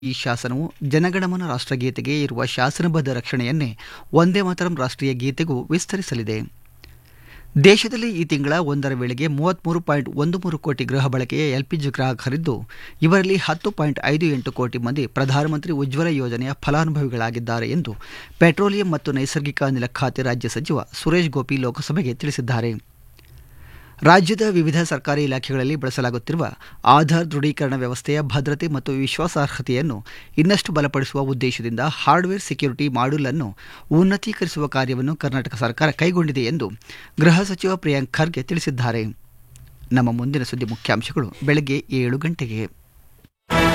ಈ ಶಾಸನವು ಜನಗಣಮನ ರಾಷ್ಟ್ರಗೀತೆಗೆ ಇರುವ ಶಾಸನಬದ್ಧ ರಕ್ಷಣೆಯನ್ನೇ ಒಂದೇ ಮಾತರಂ ರಾಷ್ಟ್ರೀಯ ಗೀತೆಗೂ ವಿಸ್ತರಿಸಲಿದೆ ದೇಶದಲ್ಲಿ ಈ ತಿಂಗಳ ಒಂದರ ವೇಳೆಗೆ ಮೂವತ್ತ್ಮೂರು ಪಾಯಿಂಟ್ ಒಂದು ಮೂರು ಕೋಟಿ ಗೃಹ ಬಳಕೆಯ ಎಲ್ಪಿಜಿ ಗ್ರಾಹಕರಿದ್ದು ಇವರಲ್ಲಿ ಹತ್ತು ಪಾಯಿಂಟ್ ಐದು ಎಂಟು ಕೋಟಿ ಮಂದಿ ಪ್ರಧಾನಮಂತ್ರಿ ಉಜ್ವಲ ಯೋಜನೆಯ ಫಲಾನುಭವಿಗಳಾಗಿದ್ದಾರೆ ಎಂದು ಪೆಟ್ರೋಲಿಯಂ ಮತ್ತು ನೈಸರ್ಗಿಕ ಅನಿಲ ಖಾತೆ ರಾಜ್ಯ ಸಚಿವ ಸುರೇಶ್ ಗೋಪಿ ಲೋಕಸಭೆಗೆ ತಿಳಿಸಿದ್ದಾರೆ ರಾಜ್ಯದ ವಿವಿಧ ಸರ್ಕಾರಿ ಇಲಾಖೆಗಳಲ್ಲಿ ಬಳಸಲಾಗುತ್ತಿರುವ ಆಧಾರ್ ದೃಢೀಕರಣ ವ್ಯವಸ್ಥೆಯ ಭದ್ರತೆ ಮತ್ತು ವಿಶ್ವಾಸಾರ್ಹತೆಯನ್ನು ಇನ್ನಷ್ಟು ಬಲಪಡಿಸುವ ಉದ್ದೇಶದಿಂದ ಹಾರ್ಡ್ವೇರ್ ಸೆಕ್ಯೂರಿಟಿ ಮಾಡ್ಯೂಲ್ ಅನ್ನು ಉನ್ನತೀಕರಿಸುವ ಕಾರ್ಯವನ್ನು ಕರ್ನಾಟಕ ಸರ್ಕಾರ ಕೈಗೊಂಡಿದೆ ಎಂದು ಗೃಹ ಸಚಿವ ಪ್ರಿಯಾಂಕ್ ಖರ್ಗೆ ತಿಳಿಸಿದ್ದಾರೆ ನಮ್ಮ ಮುಂದಿನ ಸುದ್ದಿ ಮುಖ್ಯಾಂಶಗಳು ಬೆಳಗ್ಗೆ ಏಳು ಗಂಟೆಗೆ